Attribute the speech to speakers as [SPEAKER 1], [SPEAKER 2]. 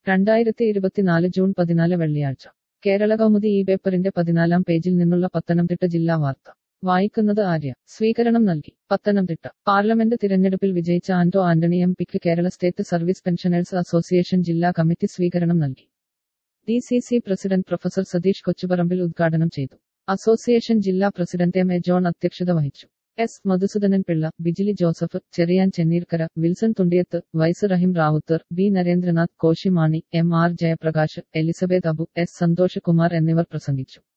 [SPEAKER 1] രണ്ടായിരത്തി ഇരുപത്തിനാല് ജൂൺ പതിനാല് വെള്ളിയാഴ്ച കേരള കൗമുദി ഈ പേപ്പറിന്റെ പതിനാലാം പേജിൽ നിന്നുള്ള പത്തനംതിട്ട ജില്ലാ വാർത്ത വായിക്കുന്നത് ആര്യ സ്വീകരണം നൽകി പത്തനംതിട്ട പാർലമെന്റ് തിരഞ്ഞെടുപ്പിൽ വിജയിച്ച ആന്റോ ആന്റണി എം പിക്ക് Kerala state service pensioners association ജില്ലാ കമ്മിറ്റി സ്വീകരണം നൽകി D C C president professor Satheesh Kochuparambil ഉദ്ഘാടനം ചെയ്തു അസോസിയേഷൻ ജില്ലാ പ്രസിഡന്റ് എം എ ജോൺ അധ്യക്ഷത വഹിച്ചു S Madhusoodanan Pillai Bijili Joseph Cherian Chenneerkara Wilson Thundiyath vice Rahim Rawther B Narendranath Koshimani M R Jayaprakash Elizabeth Abu S Santhosh Kumar എന്നിവർ പ്രസംഗിച്ചു